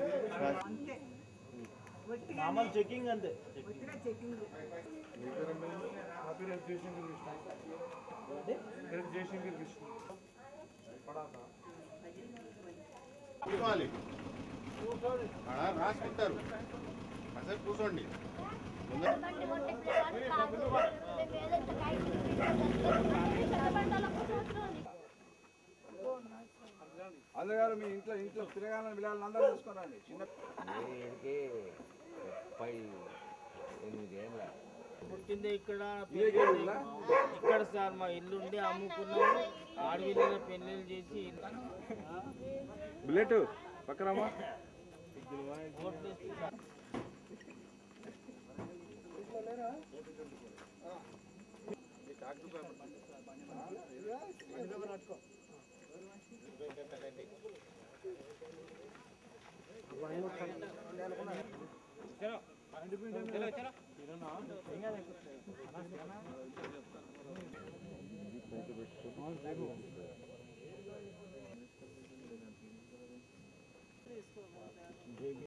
అంతే ఒట్టిగా మామూలు చెకింగ్ అంతే ఒట్టిగా చెకింగ్ నా పేరు జయశంకర్ కృష్ణ పేరు జయశంకర్ కృష్ణ పడాక కూర్చోవాలి ఆడ రాసుకుంటారు కాసేపు కూర్చోండి ముందర బండి కొంటే పిల్లవాడు కాదు. మేము ఏదైతే కాయలు చదవండాలకు చూస్తుంది. అందగారు మీ ఇంట్లో ఇంట్లో తిరగాలని పిల్లల్ని అందరూ చూసుకోరండి చిన్న వీడికి ముప్పై ఎనిమిది ఏళ్ళ పుట్టింది ఇక్కడ ఇదే గేదెలా? ఇక్కడ సార్ మా ఇల్లు ఉండి అమ్ముకున్నాము ఆడవిల్లు పెళ్ళిళ్ళు చేసి బుల్లెట్ పక్కనమ్మా ఓట్లు వేస్తే సార్